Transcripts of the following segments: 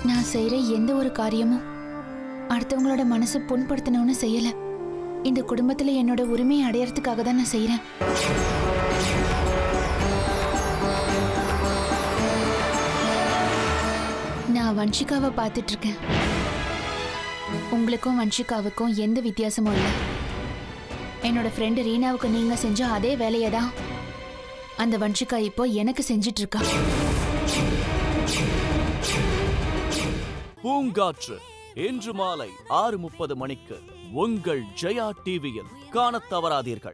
நான் செய்யற எந்த ஒரு காரியமும் அடுத்தவங்களோட மனசை புண்படுத்தணும்னு செய்யல இந்த குடும்பத்துல என்னோட உரிமையை அடையறதுக்காக தான் நான் செய்யறேன் நான் வன்ஷிகாவை பார்த்துட்டு இருக்கேன் உங்களுக்கும் வன்ஷிகாவுக்கும் எந்த வித்தியாசமும் இல்லை என்னோட ஃப்ரெண்டு ரீனாவுக்கு நீங்க செஞ்ச அதே வேலையை தான் அந்த வன்ஷிகா இப்போ எனக்கு செஞ்சிட்டு இருக்கா பூங்காற்று இன்று மாலை ஆறு முப்பது மணிக்கு உங்கள் ஜெயா டிவியில் காணத் தவறாதீர்கள்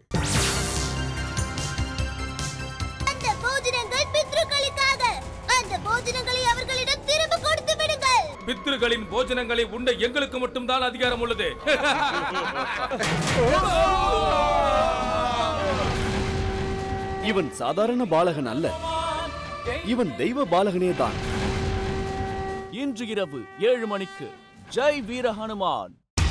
அந்த போஜனங்கள் பித்ருக்களுக்காக அந்த போஜனங்களை அவர்களிடம் திரும்ப கொடுத்து விடுங்கள் பித்ருகளின் போஜனங்களை உண்ட எங்களுக்கு மட்டும்தான் அதிகாரம் உள்ளது இவன் சாதாரண பாலகன் அல்ல இவன் தெய்வ பாலகனே தான் இன்று இரவு ஏழு மணிக்கு ஜெய் வீர ஹனுமான்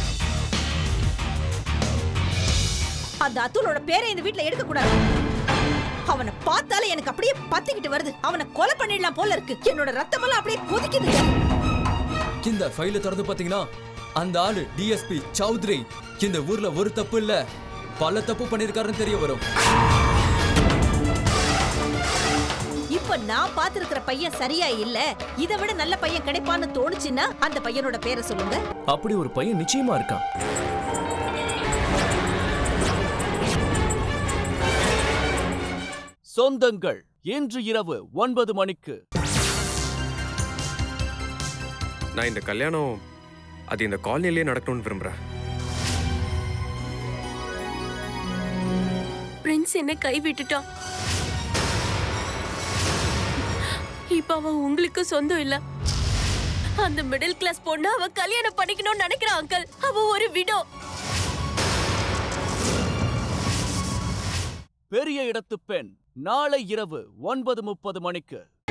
அந்த அத்துலோட பேரை இந்த வீட்ல எடுக்க கூடாது அவனை பார்த்தாலே எனக்கு அப்படியே பத்திக்கிட்டு வருது அவனை கொலை பண்ணிடலாம் போல இருக்கு என்னோட ரத்தமெல்லாம் அப்படியே கொதிக்குது இந்த ஃபைல திறந்து பாத்தீங்கன்னா அந்த ஆளு டிஎஸ்பி சௌத்ரி இந்த ஊர்ல ஒரு தப்பு இல்ல பல தப்பு பண்ணிருக்காருன்னு தெரிய வரும் இப்ப நான் பாத்திருக்கிற பையன் சரியா இல்ல இதை விட நல்ல பையன் கிடைப்பான்னு தோணுச்சுன்னா அந்த பையனோட பேரை சொல்லுங்க அப்படி ஒரு பையன் நிச்சயமா இருக்கான் சொந்தங்கள் இன்று இரவு ஒன்பது மணிக்கு நான் இந்த கல்யாணம் அது இந்த காலனிலேயே நடக்கணும்னு விரும்புறேன் பிரின்ஸ் என்ன கை விட்டுட்டான் இப்ப அவன் உங்களுக்கு சொந்தம் இல்ல அந்த மிடில் கிளாஸ் பொண்ணு அவ கல்யாணம் பண்ணிக்கணும்னு நினைக்கிறான் அங்கிள் அவ ஒரு விடோ பெரிய இடத்து பெண் நாளை இரவு ஒன்பது முப்பது மணிக்கு